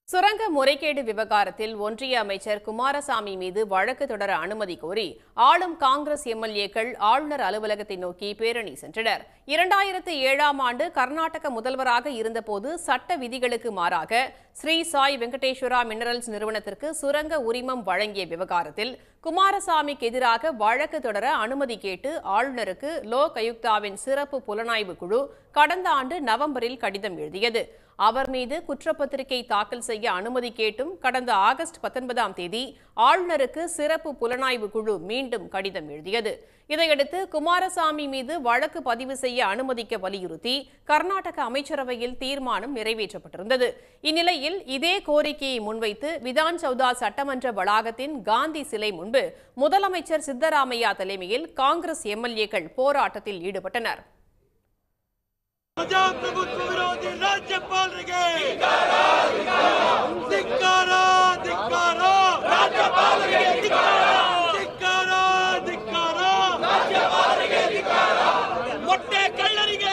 சுரங்க முறைகேடு விவகாரத்தில் ஒன்றிய அமைச்சர் குமாரசாமி மீது வழக்கு தொடர அனுமதி கோரி ஆளும் காங்கிரஸ் எம்எல்ஏக்கள் ஆளுநர் அலுவலகத்தை நோக்கி பேரணி சென்றனர் இரண்டாயிரத்து ஏழாம் ஆண்டு கர்நாடக முதல்வராக இருந்தபோது சட்ட விதிகளுக்கு மாறாக ஸ்ரீ சாய் வெங்கடேஸ்வரா மினரல்ஸ் நிறுவனத்திற்கு சுரங்க உரிமம் வழங்கிய விவகாரத்தில் குமாரசாமிக்கு எதிராக வழக்கு தொடர அனுமதி கேட்டு ஆளுநருக்கு லோக் ஆயுக்தாவின் சிறப்பு புலனாய்வு குழு கடந்த ஆண்டு நவம்பரில் கடிதம் எழுதியது அவர் மீது குற்றப்பத்திரிகை தாக்கல் செய்ய அனுமதி கேட்டும் கடந்த ஆகஸ்ட் பத்தொன்பதாம் தேதி ஆளுநருக்கு சிறப்பு புலனாய்வு குழு மீண்டும் கடிதம் எழுதியது இதையடுத்து குமாரசாமி மீது வழக்கு பதிவு செய்ய அனுமதிக்க வலியுறுத்தி கர்நாடக அமைச்சரவையில் தீர்மானம் நிறைவேற்றப்பட்டிருந்தது இந்நிலையில் இதே கோரிக்கையை முன்வைத்து விதான் சௌதா சட்டமன்ற வளாகத்தின் காந்தி சிலை முன்பு முதலமைச்சர் சித்தராமையா தலைமையில் காங்கிரஸ் எம்எல்ஏக்கள் போராட்டத்தில் ஈடுபட்டனர் ಪ್ರಜಾಪ್ರಭುತ್ವ ವಿರೋಧಿ ರಾಜ್ಯಪಾಲರಿಗೆ ಧಿಕ್ಕಾರ ಧಿಕ್ಕಾರ ಧಿಕ್ಕಾರ ಧಿಕ್ಕಾರ ಮೊಟ್ಟೆ ಕಳ್ಳರಿಗೆ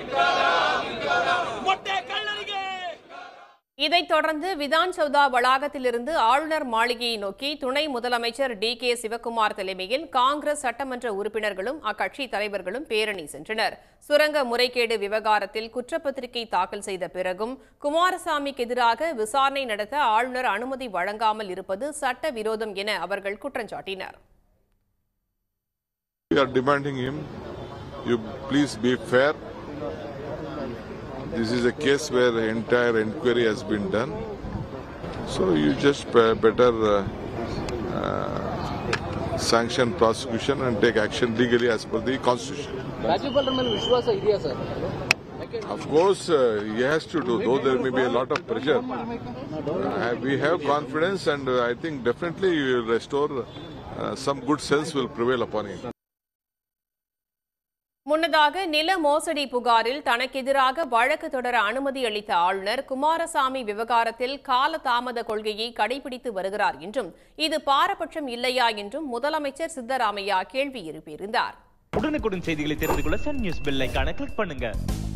ಮೊಟ್ಟೆ ಕಳ್ಳರಿಗೆ இதைத் தொடர்ந்து விதான் சௌதா வளாகத்திலிருந்து ஆளுநர் மாளிகையை நோக்கி துணை முதலமைச்சர் டி கே சிவக்குமார் தலைமையில் காங்கிரஸ் சட்டமன்ற உறுப்பினர்களும் அக்கட்சி தலைவர்களும் பேரணி சென்றனர் சுரங்க முறைகேடு விவகாரத்தில் குற்றப்பத்திரிகை தாக்கல் செய்த பிறகும் குமாரசாமிக்கு எதிராக விசாரணை நடத்த ஆளுநர் அனுமதி வழங்காமல் இருப்பது சட்ட விரோதம் என அவர்கள் குற்றஞ்சாட்டினர் We are demanding him, you please be fair. This is a case where the entire inquiry has been done. So you just be- better uh, uh, sanction prosecution and take action legally as per the constitution. ರಾಜ್ಯಪಾಲರ ಮೇಲೆ ವಿಶ್ವಾಸ ಇದೆಯಾ sir Of course, uh, he has to do, though there may be a lot of pressure. Uh, we have confidence and uh, I think definitely you will restore, uh, some good sense will prevail upon him. முன்னதாக நில மோசடி புகாரில் தனக்கெதிராக வழக்கு தொடர அனுமதி அளித்த ஆளுநர் குமாரசாமி விவகாரத்தில் கால தாமத கொள்கையை கடைபிடித்து வருகிறார் என்றும் இது பாரபட்சம் இல்லையா என்றும் முதலமைச்சர் சித்தராமையா கேள்வி எழுப்பியிருந்தார் உடனுக்குடன் செய்திகளை தெரிந்து கொள்ள சன் நியூஸ் பெல் ஐகானை கிளிக் பண்ணுங்க